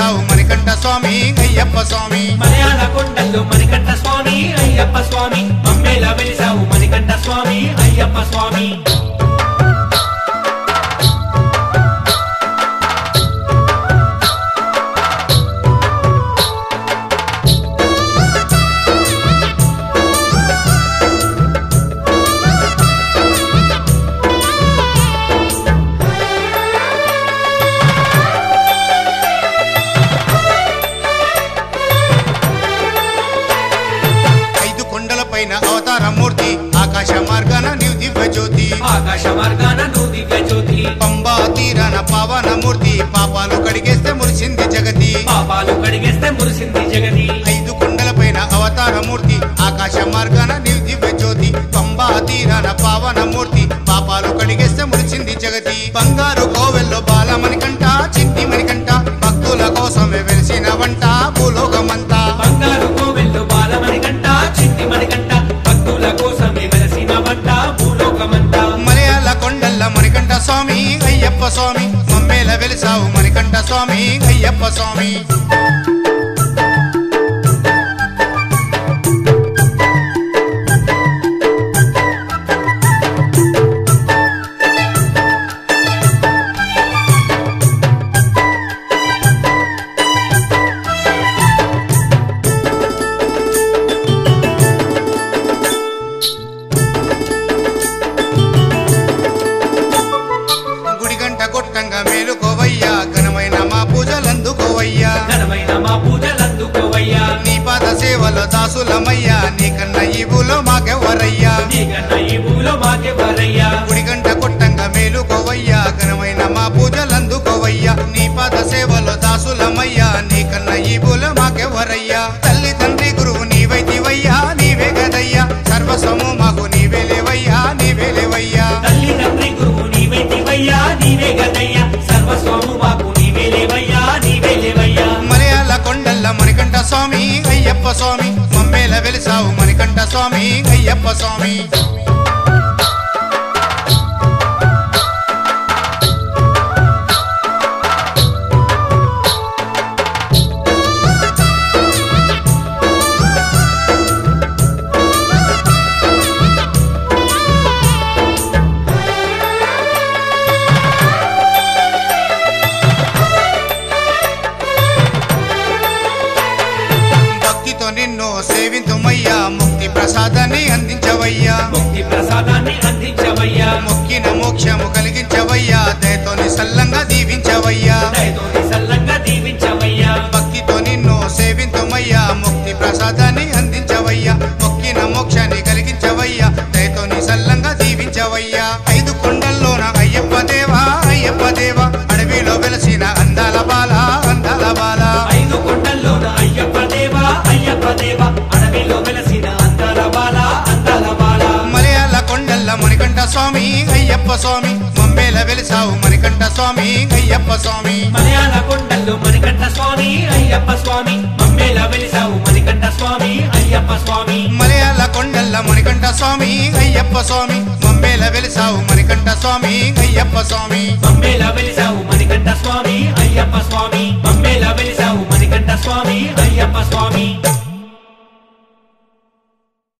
వెలిసావు మణికంఠ స్వామి అయ్యప్ప స్వామి మలయాళ కొండల్లో మణికంఠ స్వామి అయ్యప్ప స్వామి మమ్మేలా వెలిసావు మణికంఠ స్వామి అయ్యప్ప స్వామి ఐదు కొండల పైన అవతార మూర్తి ఆకాశ మార్గాన నీవు దివ్య జ్యోతి ఆకాశ మార్గాన నువ్వు దివ్య జ్యోతి పంబా తీరాన పావన మూర్తి పాపాలు కడిగేస్తే మురిసింది జగతి పాపాలు కడిగేస్తే మురిసింది జగతి ఐదు కొండల పైన అవతార మూర్తి ఆకాశ మార్గాన నీవు దివ్య జ్యోతి పంబా తీరాన పావన మూర్తి పాపాలు కడిగేస్తే మురిసింది జగతి బంగారు కోవెల్లో బాలమణికంట చిట్టి మణికంట భక్తుల కోసమే వెలిసిన వంట భూలోకమంతా బంగారు కోవెల్లో బాలమణికంట చిట్టి మణికంట భక్తుల కోసమే వెలసిన వంట భూలోకమంతా మలయాళ కొండల్ల మణికంఠ స్వామి అయ్యప్ప స్వామి మమ్మేల వెలిసావు మణికంఠ స్వామి అయ్యప్ప స్వామి గుడి గంట కొట్టంగా మేలుకోవయ్యా ఘనమైన మా పూజలందుకోవయ్యా ఘనమైన మా పూజలందుకోవయ్యా నీ పాద సేవలో దాసులమయ్యా నీకన్నా ఈ భూలో మాకెవ్వరయ్యా నీకన్నా ఈ భూలో మాకెవరయ్యా గుడి గంట కొట్టంగా మేలుకోవయ్యా ఘనమైన మా పూజలందుకోవయ్యా నీ పాద సేవలో దాసులమయ్యా నీకన్నా ఈ భూలో మాకెవ్వరయ్యా తల్లి తండ్రి గురువు నీవైతివయ్యా నీవే గదయ్యా సర్వస్వము మాకు నీవే లేవయ్యా నీవే లేవయ్యా తల్లి తండ్రి గురువు నీవే దివయ్యా నీవే గదయ్యా సర్వస్వము మాకు నీవే లేవయ్యా నీవే లేవయ్యా మలయాళ కొండల్ల మణికంఠ స్వామి అయ్యప్ప స్వామి మమ్మేల వెలిసావు మణికంఠ స్వామి అయ్యప్ప స్వామి భక్తితో నిన్ను సేవింతుమయ్యా ముక్తి ప్రసాదాన్ని అందించవయ్యా ముక్తి ప్రసాదాన్ని అందించవయ్యా మొక్కిన మోక్షము కలిగించవయ్యా దయతోని సల్లంగా దీవించవయ్యా దయతోని సల్లంగా దీవించవయ్యా భక్తితో నిన్ను సేవింతుమయ్యా ముక్తి ప్రసాదాన్ని అందించవయ్యా మొక్కిన మోక్షాన్ని కలిగించవయ్యా దయతోని సల్లంగా దీవించవయ్యా ఐదు కొండల్లోన అయ్యప్ప దేవా అయ్యప్ప దేవా అడవిలో వెలసిన అందాల బాల అందాల బాల ఐదు కొండల్లోన అయ్యప్ప దేవా అయ్యప్ప దేవా అడవిలో వెలసిన అందాల బాల అందాల బాల మలయాళ కొండల్ల మణికంఠ స్వామి అయ్యప్ప స్వామి మమ్మేల వెలిసావు మణికంఠ స్వామి అయ్యప్ప స్వామి మలయాళ కొండల్లో మణికంఠ స్వామి అయ్యప్ప స్వామి మమ్మేలా వెలిసావు మణికంఠ స్వామి అయ్యప్ప స్వామి మలయాళ కొండల్ల మణికంఠ స్వామి అయ్యప్ప స్వామి మమ్మేల వెలిసావు మణికంఠ స్వామి అయ్యప్ప స్వామి మమ్మేలా వెలిసావు మణికంఠ స్వామి అయ్యప్ప స్వామి మమ్మేలా వెలిసావు